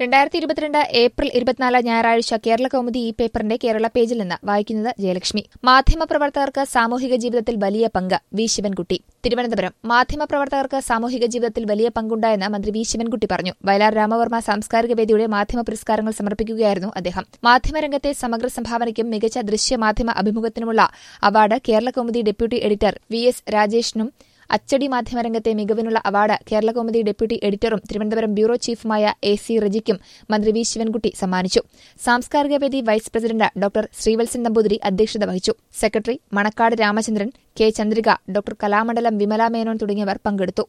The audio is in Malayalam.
രണ്ടായിരത്തി ഇരുപത്തിരണ്ട് ഏപ്രിൽ ഇരുപത്തിനാല് ഞായറാഴ്ച കേരള കൗമുദി ഈ പേപ്പറിന്റെ കേരള പേജിൽ നിന്ന് വായിക്കുന്നത് ജയലക്ഷ്മി മാധ്യമപ്രവർത്തകർക്ക് സാമൂഹിക ജീവിതത്തിൽ വലിയ പങ്ക് വി ശിവൻകുട്ടി തിരുവനന്തപുരം മാധ്യമപ്രവർത്തകർക്ക് സാമൂഹിക ജീവിതത്തിൽ വലിയ പങ്കുണ്ടായെന്ന് മന്ത്രി വി ശിവൻകുട്ടി പറഞ്ഞു വയലാർ രാമവർമ്മ സാംസ്കാരിക വേദിയുടെ മാധ്യമ പുരസ്കാരങ്ങൾ സമർപ്പിക്കുകയായിരുന്നു അദ്ദേഹം മാധ്യമരംഗത്തെ സമഗ്ര സംഭാവനയ്ക്കും മികച്ച ദൃശ്യമാധ്യമ അഭിമുഖത്തിനുമുള്ള award Kerala Kaumudi deputy editor V S രാജേഷിനും അച്ചടി മാധ്യമരംഗത്തെ മികവിനുള്ള അവാർഡ് കേരള കൗമുദി ഡെപ്യൂട്ടി എഡിറ്ററും തിരുവനന്തപുരം ബ്യൂറോ ചീഫുമായ എ സി റജിക്കും മന്ത്രി വി ശിവൻകുട്ടി സമ്മാനിച്ചു സാംസ്കാരിക വേദി vice president doctor Sreevalsan Namboothiri അധ്യക്ഷത വഹിച്ചു secretary Manakkad Ramachandran K Chandrika doctor Kalamandalam Vimala Menon തുടങ്ങിയവർ പങ്കെടുത്തു